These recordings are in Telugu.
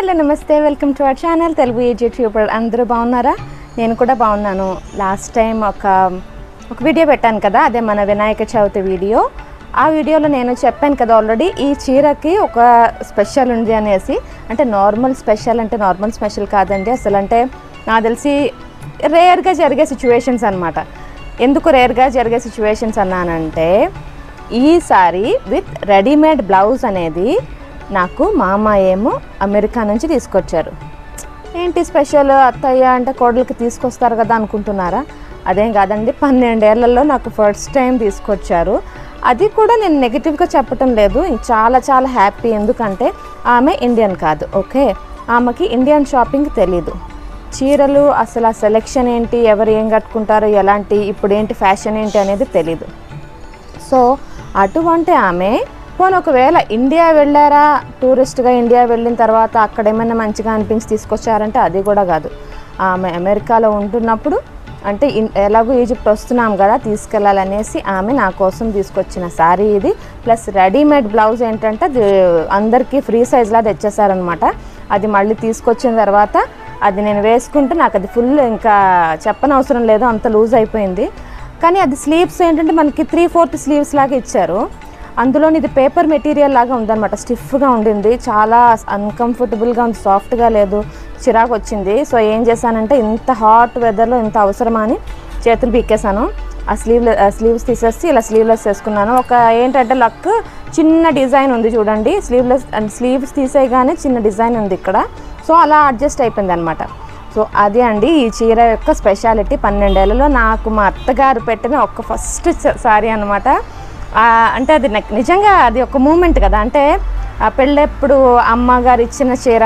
హలో నమస్తే welcome to our channel Telugu AG tuber అందరూ బాగున్నారా నేను కూడా బాగున్నాను లాస్ట్ టైం ఒక ఒక వీడియో పెట్టాను కదా అదే మన వినాయక చవితి వీడియో ఆ వీడియోలో నేను చెప్పాను కదా ఆల్రెడీ ఈ చీరకి ఒక స్పెషల్ ఉంది అనేసి అంటే నార్మల్ స్పెషల్ అంటే నార్మల్ స్పెషల్ కాదండి అసలు అంటే నాకు తెలిసి రేర్గా జరిగే సిచ్యువేషన్స్ అనమాట ఎందుకు రేర్గా జరిగే సిచ్యువేషన్స్ అన్నానంటే ఈసారి విత్ రెడీమేడ్ బ్లౌజ్ అనేది నాకు మా అమ్మ ఏమో అమెరికా నుంచి తీసుకొచ్చారు ఏంటి స్పెషల్ అత్తయ్య అంటే కోడలికి తీసుకొస్తారు కదా అనుకుంటున్నారా అదేం కాదండి పన్నెండేళ్లలో నాకు ఫస్ట్ టైం తీసుకొచ్చారు అది కూడా నేను నెగిటివ్గా చెప్పటం లేదు చాలా చాలా హ్యాపీ ఎందుకంటే ఆమె ఇండియన్ కాదు ఓకే ఆమెకి ఇండియన్ షాపింగ్ తెలీదు చీరలు అసలు ఆ సెలెక్షన్ ఏంటి ఎవరు ఏం కట్టుకుంటారు ఎలాంటి ఇప్పుడు ఏంటి ఫ్యాషన్ ఏంటి అనేది తెలీదు సో అటువంటి ఆమె పోనీ ఒకవేళ ఇండియా వెళ్ళారా టూరిస్ట్గా ఇండియా వెళ్ళిన తర్వాత అక్కడ ఏమైనా మంచిగా అనిపించి తీసుకొచ్చారంటే అది కూడా కాదు ఆమె అమెరికాలో ఉంటున్నప్పుడు అంటే ఇన్- ఎలాగో ఈజిప్ట్ వస్తున్నాం కదా తీసుకెళ్ళాలనేసి ఆమె నా కోసం తీసుకొచ్చిన శారీ ఇది ప్లస్ రెడీమేడ్ బ్లౌజ్ ఏంటంటే అది అందరికీ ఫ్రీ సైజ్లా తెచ్చేసారనమాట అది మళ్ళీ తీసుకొచ్చిన తర్వాత అది నేను వేసుకుంటే నాకు అది ఫుల్ ఇంకా చెప్పనవసరం లేదు అంత లూజ్ అయిపోయింది కానీ అది స్లీవ్స్ ఏంటంటే మనకి త్రీ ఫోర్త్ స్లీవ్స్ లాగా ఇచ్చారు అందులో ఇది పేపర్ మెటీరియల్ లాగా ఉందన్నమాట స్టిఫ్గా ఉండింది చాలా అన్కంఫర్టబుల్గా ఉంది సాఫ్ట్గా లేదు చిరాకు వచ్చింది సో ఏం చేశానంటే ఇంత హాట్ వెదర్లో ఇంత అవసరమా అని చేతులు పీకేశాను ఆ స్లీవ్ స్లీవ్స్ తీసేసి ఇలా స్లీవ్లెస్ వేసుకున్నాను ఒక ఏంటంటే లక్ చిన్న డిజైన్ ఉంది చూడండి స్లీవ్లెస్ అండ్ స్లీవ్స్ తీసేయగానే చిన్న డిజైన్ ఉంది ఇక్కడ సో అలా అడ్జస్ట్ అయిపోయింది అనమాట సో అది అండి ఈ చీర యొక్క స్పెషాలిటీ పన్నెండేళ్లలో నాకు మా అత్తగారు పెట్టిన ఒక ఫస్ట్ సారీ అనమాట అంటే అది నాకు నిజంగా అది ఒక మూమెంట్ కదా అంటే ఆ పెళ్ళెప్పుడు అమ్మగారు ఇచ్చిన చీర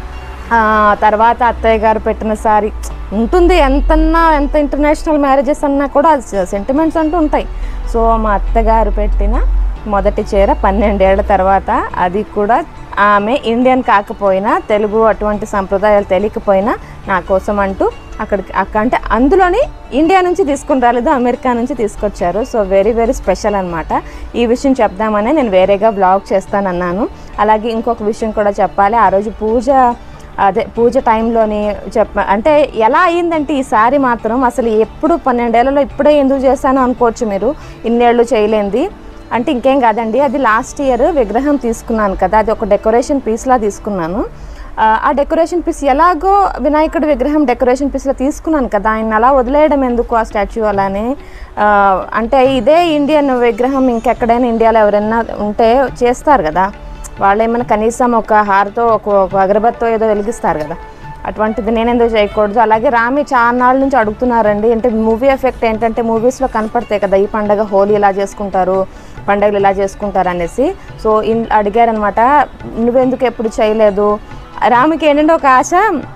ఆ, తర్వాత అత్తయ్య గారు పెట్టిన సారీ ఉంటుంది ఎంతన్నా ఎంత ఇంటర్నేషనల్ మ్యారేజెస్ అన్నా కూడా సెంటిమెంట్స్ అంటూ ఉంటాయి సో మా అత్తగారు పెట్టిన మొదటి చీర పన్నెండేళ్ల తర్వాత అది కూడా ఆమె ఇండియన్ కాకపోయినా తెలుగు అటువంటి సంప్రదాయాలు తెలియకపోయినా నా కోసం అంటూ అక్కడికి అక్క అంటే అందులోని ఇండియా నుంచి తీసుకుని రాలేదు అమెరికా నుంచి తీసుకొచ్చారు సో వెరీ వెరీ స్పెషల్ అనమాట ఈ విషయం చెప్దామని నేను వేరేగా బ్లాగ్ చేస్తానన్నాను అలాగే ఇంకొక విషయం కూడా చెప్పాలి ఆ రోజు పూజ అదే పూజ టైంలోని చెప్ప అంటే ఎలా అయ్యిందంటే ఈ సారీ మాత్రం అసలు ఎప్పుడు పన్నెండేళ్లలో ఇప్పుడే ఎందుకు చేశాను అనుకోవచ్చు మీరు ఇన్నేళ్ళు చేయలేంది అంటే ఇంకేం కాదండి అది లాస్ట్ ఇయర్ విగ్రహం తీసుకున్నాను కదా అది ఒక డెకరేషన్ పీస్లా తీసుకున్నాను ఆ, ఆ డెకరేషన్ పీస్ ఎలాగో వినాయకుడి విగ్రహం డెకరేషన్ పీస్లో తీసుకున్నాను కదా ఆయన అలా వదిలేయడం ఎందుకు ఆ స్టాచ్యూ అలానే ఆ, అంటే ఇదే ఇండియన్ విగ్రహం ఇంకెక్కడైనా ఇండియాలో ఎవరైనా ఉంటే చేస్తారు కదా వాళ్ళు ఏమైనా కనీసం ఒక హారతో ఒక ఒక అగరబత్తో ఏదో వెలిగిస్తారు కదా అటువంటిది నేను ఎందుకు చేయకూడదు అలాగే రామి చాలా నాళ్ళ నుంచి అడుగుతున్నారండి అంటే మూవీ ఎఫెక్ట్ ఏంటంటే మూవీస్లో కనపడతాయి కదా ఈ పండగ హోలీ ఇలా చేసుకుంటారు పండగలు ఇలా చేసుకుంటారు అనేసి సో ఇన్ అడిగారనమాట నువ్వెందుకు ఎప్పుడు చేయలేదు రామికి ఏంటంటే ఒక ఆశ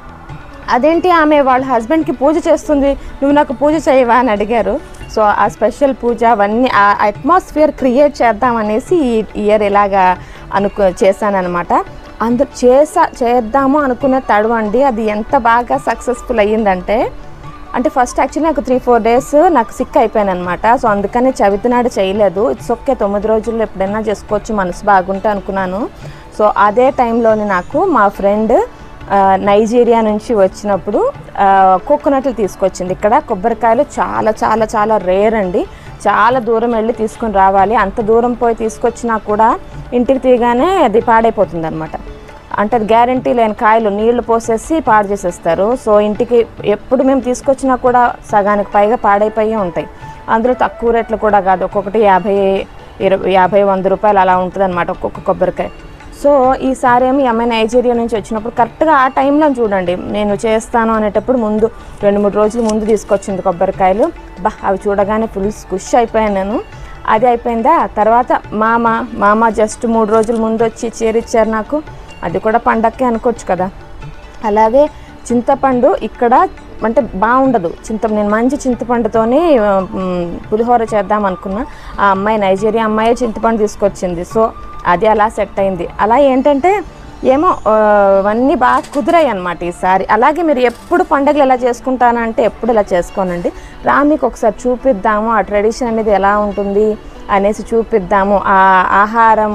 అదేంటి ఆమె వాళ్ళ హస్బెండ్కి పూజ చేస్తుంది నువ్వు నాకు పూజ చేయవా అని అడిగారు సో ఆ స్పెషల్ పూజ అవన్నీ ఆ అట్మాస్ఫియర్ క్రియేట్ చేద్దామనేసి ఈ ఇయర్ ఇలాగా అనుకు చేశానమాట అందు చేసా చేద్దాము అనుకున్న తడవండి అది ఎంత బాగా సక్సెస్ఫుల్ అయ్యిందంటే అంటే ఫస్ట్ యాక్చువల్లీ నాకు త్రీ ఫోర్ డేస్ నాకు సిక్ అయిపోయాను అనమాట సో అందుకని చవితి నాడు చేయలేదు ఇట్స్ ఓకే తొమ్మిది రోజుల్లో ఎప్పుడైనా చేసుకోవచ్చు మనసు బాగుంటే అనుకున్నాను సో అదే టైంలోని నాకు మా ఫ్రెండ్ నైజీరియా నుంచి వచ్చినప్పుడు కోకోనట్లు తీసుకొచ్చింది ఇక్కడ కొబ్బరికాయలు చాలా చాలా చాలా రేర్ అండి చాలా దూరం వెళ్ళి తీసుకొని రావాలి అంత దూరం పోయి తీసుకొచ్చినా కూడా ఇంటికి తీయగానే అది పాడైపోతుంది అనమాట అంటే అది గ్యారంటీ లేని కాయలు నీళ్లు పోసేసి పాడు చేసేస్తారు సో ఇంటికి ఎప్పుడు మేము తీసుకొచ్చినా కూడా సగానికి పైగా పాడైపోయి ఉంటాయి అందులో తక్కువ రేట్లు కూడా కాదు ఒక్కొక్కటి యాభై ఇరవై యాభై వంద రూపాయలు అలా ఉంటుంది అనమాట ఒక్కొక్క కొబ్బరికాయ సో ఈసారి ఏమి ఈ అమ్మాయి నైజీరియా నుంచి వచ్చినప్పుడు కరెక్ట్గా ఆ టైంలో చూడండి నేను చేస్తాను అనేటప్పుడు ముందు రెండు మూడు రోజులు ముందు తీసుకొచ్చింది కొబ్బరికాయలు బా అవి చూడగానే ఫుల్ ఖుష్ అయిపోయాను నేను అది అయిపోయిందా తర్వాత మామ మామ జస్ట్ మూడు రోజుల ముందు వచ్చి చీర ఇచ్చారు నాకు అది కూడా పండక్కే అనుకోవచ్చు కదా అలాగే చింతపండు ఇక్కడ అంటే బాగుండదు చింత నేను మంచి చింతపండుతోని మ్, పులిహోర చేద్దాం అనుకున్నా ఆ అమ్మాయి నైజీరియా అమ్మాయి చింతపండు తీసుకొచ్చింది సో అది అలా సెట్ అయింది అలా ఏంటంటే ఏమో ఆ, అవన్నీ బాగా కుదిరాయి అనమాట ఈసారి అలాగే మీరు ఎప్పుడు పండుగలు ఎలా చేసుకుంటానంటే ఎప్పుడు ఇలా చేసుకోనండి రా మీకు ఒకసారి చూపిద్దాము ఆ ట్రెడిషన్ అనేది ఎలా ఉంటుంది అనేసి చూపిద్దాము ఆ ఆహారం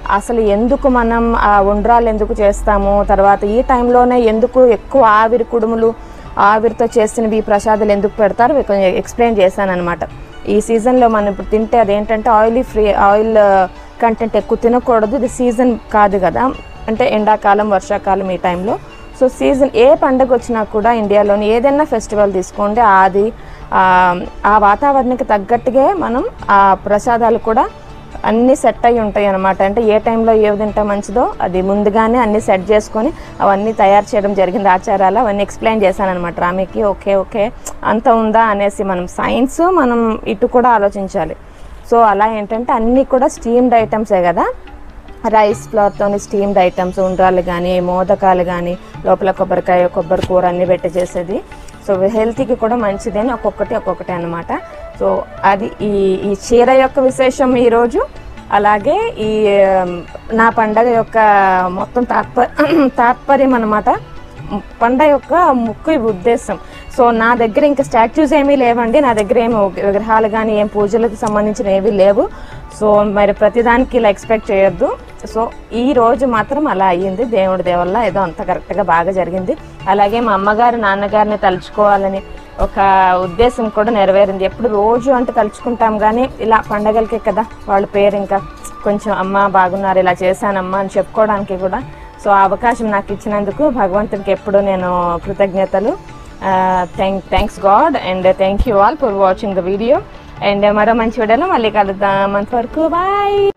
అసలు ఎందుకు మనం ఆ ఉండ్రాలు ఎందుకు చేస్తాము తర్వాత ఈ టైంలోనే ఎందుకు ఎక్కువ ఆవిరి కుడుములు ఆవిరితో చేసినవి ఈ ప్రసాదాలు ఎందుకు పెడతారు ఇవి కొంచెం ఎక్స్ప్లెయిన్ చేశాను అనమాట ఈ సీజన్లో మనం ఇప్పుడు తింటే అదేంటంటే ఆయిలీ ఫ్రీ ఆయిల్ కంటెంట్ ఎక్కువ తినకూడదు ఇది సీజన్ కాదు కదా అంటే ఎండాకాలం వర్షాకాలం ఈ టైంలో సో సీజన్ ఏ పండగ వచ్చినా కూడా ఇండియాలోని ఏదైనా ఫెస్టివల్ తీసుకోండి అది ఆ, ఆ వాతావరణానికి తగ్గట్టుగా మనం ఆ ప్రసాదాలు కూడా అన్నీ సెట్ అయి ఉంటాయి అనమాట అంటే ఏ టైంలో ఏవి తింటే మంచిదో అది ముందుగానే అన్నీ సెట్ చేసుకొని అవన్నీ తయారు చేయడం జరిగింది ఆచారాలు అవన్నీ ఎక్స్ప్లెయిన్ చేశాను అనమాట రామికి ఓకే ఓకే అంత ఉందా అనేసి మనం సైన్స్ మనం ఇటు కూడా ఆలోచించాలి సో అలా ఏంటంటే అన్నీ కూడా స్టీమ్డ్ ఐటమ్సే కదా రైస్ ఫ్లవర్తో స్టీమ్డ్ ఐటమ్స్ ఉండ్రాలు కానీ మోదకాలు కానీ లోపల కొబ్బరికాయ కొబ్బరి కూర అన్నీ పెట్టి చేసేది సో హెల్త్కి కూడా మంచిదని ఒక్కొక్కటి ఒక్కొక్కటి అనమాట సో అది ఈ ఈ చీర యొక్క విశేషం ఈరోజు అలాగే ఈ ఆమ్, నా పండగ యొక్క మొత్తం తాత్ప తాత్పర్యం అనమాట పండగ యొక్క ముఖ్య ఉద్దేశం సో నా దగ్గర ఇంకా స్టాచ్యూస్ ఏమీ లేవండి నా దగ్గర ఏమి విగ్రహాలు కానీ ఏం పూజలకు సంబంధించిన ఏవి లేవు సో మరి ప్రతిదానికి ఇలా ఎక్స్పెక్ట్ చేయొద్దు సో ఈ రోజు మాత్రం అలా అయ్యింది దేవుడి దేవల్ల ఏదో అంత కరెక్ట్గా బాగా జరిగింది అలాగే మా అమ్మగారు నాన్నగారిని తలుచుకోవాలని ఒక ఉద్దేశం కూడా నెరవేరింది ఎప్పుడు రోజు అంటే తలుచుకుంటాం కానీ ఇలా పండగలకే కదా వాళ్ళ పేరు ఇంకా కొంచెం అమ్మ బాగున్నారు ఇలా చేశానమ్మా అని చెప్పుకోవడానికి కూడా సో ఆ అవకాశం నాకు ఇచ్చినందుకు భగవంతునికి ఎప్పుడు నేను కృతజ్ఞతలు thank thanks God and thank you all for watching the video and మరో మంచి వీడియోలో మళ్ళీ కలుద్దాం అంతవరకు బాయ్